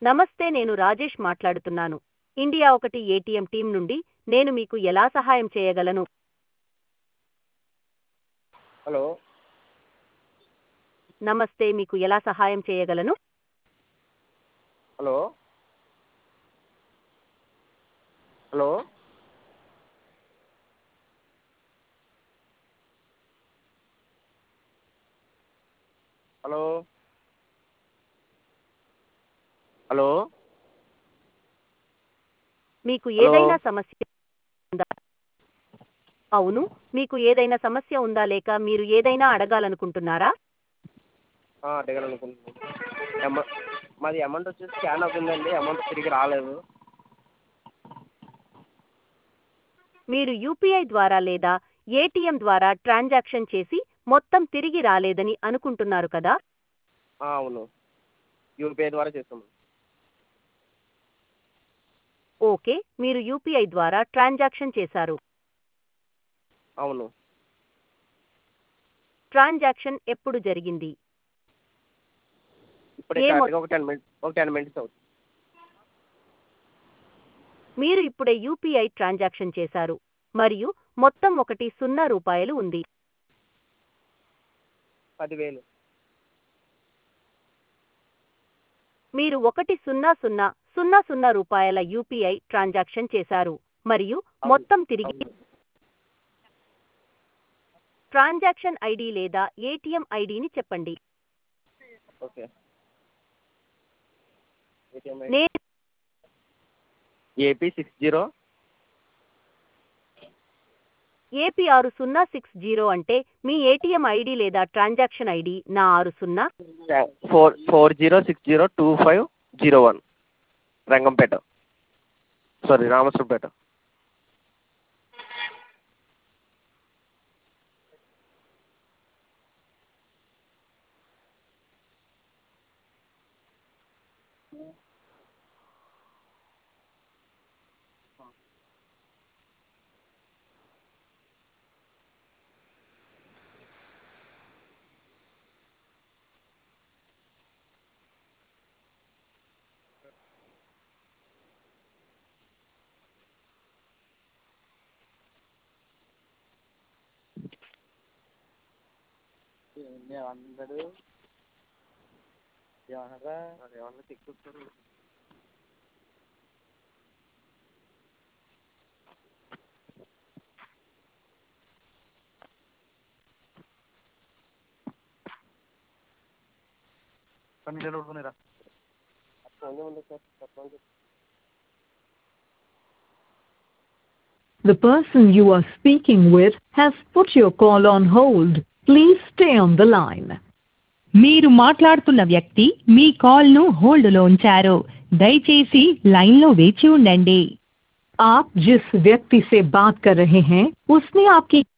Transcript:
నమస్తే నేను రాజేష్ మాట్లాడుతున్నాను ఇండియా ఒకటి ఏటీఎం టీం నుండి నేను మీకు ఎలా సహాయం చేయగలను హలో నమస్తే మీకు ఎలా సహాయం చేయగలను హలో హలో హలో హలో మీకు హలో. ఏదైనా సమస్య ఉందా అవును మీకు ఏదైనా సమస్య ఉందా లేక మీరు ఏదైనా అడగాలనుకుంటున్నారా ఆ, అడగాలనుకుంటున్నాను అమౌ మాది అమౌంట్ వచ్చేసి స్కాన్ అవుతుందండి అమౌంట్ తిరిగి రాలేదు మీరు యూపీఐ ద్వారా లేదా ఏటీఎం ద్వారా ట్రాన్సాక్షన్ చేసి మొత్తం తిరిగి రాలేదని అనుకుంటున్నారు కదా ఆ, అవును యూపీఐ ద్వారా చేస్తాము ఓకే మీరు యూపీఐ ద్వారా ట్రాన్సాక్షన్ చేశారు అవును ట్రాన్సాక్షన్ ఎప్పుడు జరిగింది ఇప్పుడు ఏ మొ- కరెక్ట్గా ఒక టెన్ మినిట్స్ ఒక టెన్ మినిట్స్ అవుతుంది మీరు ఇప్పుడే యూపీఐ ట్రాన్సాక్షన్ చేశారు మరియు మొత్తం ఒకటి సున్నా రూపాయలు ఉంది పదివేలు మీరు ఒకటి సున్నా సున్నా సున్నా సున్నా రూపాయల యూపీఐ ట్రాన్సాక్షన్ చేశారు మరియు అవును. మొత్తం తిరిగి అవును ట్రాన్సాక్షన్ ఐడి లేదా ఏటీఎం ఐడిని చెప్పండి ఓకే నే ఏపీ సిక్స్ జీరో ఏపీ ఆరు సున్నా సిక్స్ జీరో అంటే మీ ఏటీఎం ఐడి లేదా ట్రాన్సాక్షన్ ఐడి నా ఆరు సున్నా four four zero six zero two five zero one Rangampeta sorry Ramaswarapeta ఏమన్నాడు ఏమన్నారా ఏమన్నా చెక్ పన్నెండు పడుకునేరా ఫోన్ ఉంది సార్ చెప్పండి The person you are speaking with has put your call on hold. Please stay on the line. మీరు మాట్లాడుతున్న వ్యక్తి మీ కాల్ను హోల్డ్లో ఉంచారు దయచేసి లైన్లో వేచి ఉండండి आप जिस व्यक्ति से बात कर रहे हैं उसने आपकी